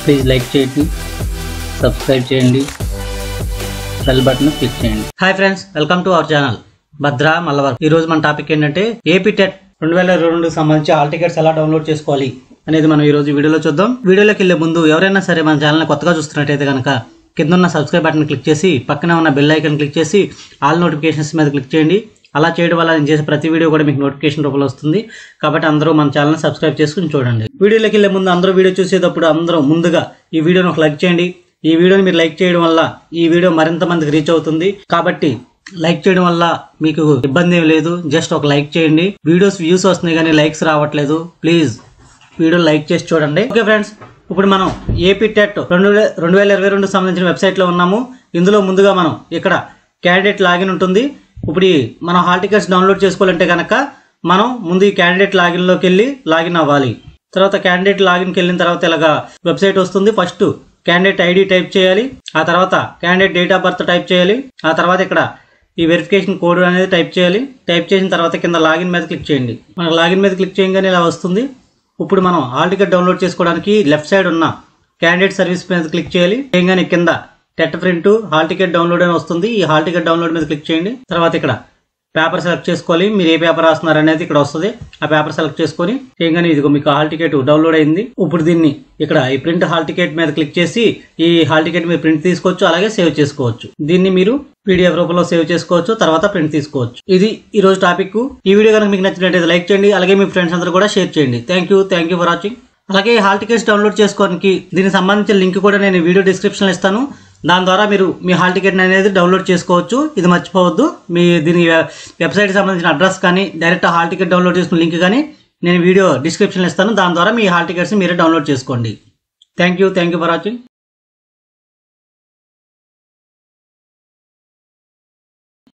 please like చేయండి subscribe చేయండి bell button click చేయండి hi friends welcome to our channel Bhadra Mallavar ఈ రోజు మన టాపిక్ ఏంటంటే ఏపీ టెట్ రెండు వేల ఇరవై రెండుకి సంబంధించి హాల్ టికెట్స్ ఎలా డౌన్లోడ్ చేసుకోవాలి అనేది మనం ఈ రోజు ఈ వీడియోలో చూద్దాం వీడియోలోకి వెళ్ళే ముందు ఎవరైనా సరే మన ఛానల్ కొత్తగా చూస్తున్నట్టయితే కనుక కింద ఉన్న సబ్స్క్రైబ్ బటన్ క్లిక్ చేసి పక్కనే ఉన్న బెల్ ఐకాన్ క్లిక్ చేసి ఆల్ నోటిఫికేషన్స్ మీద క్లిక్ చేయండి అలా చేయడం వల్ల నేను చేసే ప్రతి వీడియో కూడా మీకు నోటిఫికేషన్ రూపంలో వస్తుంది కాబట్టి అందరూ మన ఛానల్ సబ్స్క్రైబ్ చేసుకుని చూడండి వీడియోలోకి వెళ్ళే ముందు అందరూ వీడియో చూసేటప్పుడు అందరూ ముందుగా ఈ వీడియోని ఒక లైక్ చేయండి ఈ వీడియోని మీరు లైక్ చేయడం వల్ల ఈ వీడియో మరింత మందికి రీచ్ అవుతుంది కాబట్టి లైక్ చేయడం వల్ల మీకు ఇబ్బంది ఏం లేదు జస్ట్ ఒక లైక్ చేయండి వీడియోస్ వ్యూస్ వస్తున్నాయి కానీ లైక్స్ రావట్లేదు ప్లీజ్ వీడియో లైక్ చేసి చూడండి ఓకే ఫ్రెండ్స్ ఇప్పుడు మనం ఏపీ టెట్ రెండు వే రెండు వేల ఇరవై రెండు సంబంధించిన వెబ్సైట్లో ఉన్నాము ఇందులో ముందుగా మనం ఇక్కడ క్యాండిడేట్ లాగిన్ ఉంటుంది ఇప్పుడు ఈ మనం హాల్ టికెట్స్ డౌన్లోడ్ చేసుకోవాలంటే కనుక మనం ముందు ఈ క్యాండిడేట్ లాగిన్లోకి వెళ్ళి లాగిన్ అవ్వాలి తర్వాత క్యాండిడేట్ లాగిన్కి వెళ్ళిన తర్వాత ఇలాగా వెబ్సైట్ వస్తుంది ఫస్ట్ క్యాండిడేట్ ఐడి టైప్ చేయాలి ఆ తర్వాత candidate date of birth type చేయాలి ఆ తర్వాత ఇక్కడ ఈ వెరిఫికేషన్ కోడ్ అనేది టైప్ చేయాలి టైప్ చేసిన తర్వాత కింద లాగిన్ మీద క్లిక్ చేయండి మనకు లాగిన్ మీద క్లిక్ చేయగానే ఇలా వస్తుంది ఇప్పుడు మనం హాల్ టికెట్ డౌన్లోడ్ చేసుకోవడానికి లెఫ్ట్ సైడ్ ఉన్న క్యాండిడేట్ సర్వీస్ మీద క్లిక్ చేయాలి చేయగానే కింద TET print hall ticket download అని వస్తుంది ఈ హాల్ టికెట్ డౌన్లోడ్ మీద క్లిక్ చేయండి తర్వాత ఇక్కడ పేపర్ సెలెక్ట్ చేసుకోవాలి మీరు ఏ పేపర్ రాస్తున్నారు అనేది ఇక్కడ వస్తుంది ఆ పేపర్ సెలెక్ట్ చేసుకొని చేయగానే ఇదిగో మీకు హాల్ టికెట్ డౌన్లోడ్ అయింది ఇప్పుడు దీన్ని ఇక్కడ ఈ ప్రింట్ హాల్ టికెట్ మీద క్లిక్ చేసి ఈ హాల్ టికెట్ మీరు ప్రింట్ తీసుకోవచ్చు అలాగే సేవ్ చేసుకోవచ్చు దీన్ని మీరు పీడిఎఫ్ రూపంలో సేవ్ చేసుకోవచ్చు తర్వాత ప్రింట్ తీసుకోవచ్చు ఇది ఈ రోజు టాపిక్ ఈ వీడియో కనుక మీకు నచ్చినట్టయితే లైక్ చేయండి అలాగే మీ ఫ్రెండ్స్ అందరూ కూడా షేర్ చేయండి thank you thank you for watching అలాగే హాల్ టికెట్స్ డౌన్లోడ్ చేసుకోవడానికి దీనికి సంబంధించిన లింక్ కూడా నేను వీడియో డిస్క్రిప్షన్లో ఇస్తాను దాని ద్వారా మీరు మీ హాల్ టికెట్ అనేది డౌన్లోడ్ చేసుకోవచ్చు ఇది మర్చిపోవద్దు మీ దీని వెబ్సైట్కి సంబంధించిన అడ్రస్ కానీ డైరెక్ట్ హాల్ టికెట్ డౌన్లోడ్ చేసుకున్న లింక్ కానీ నేను వీడియో డిస్క్రిప్షన్లో ఇస్తాను దాని ద్వారా మీ హాల్ టికెట్స్ మీరే డౌన్లోడ్ చేసుకోండి thank you thank you for watching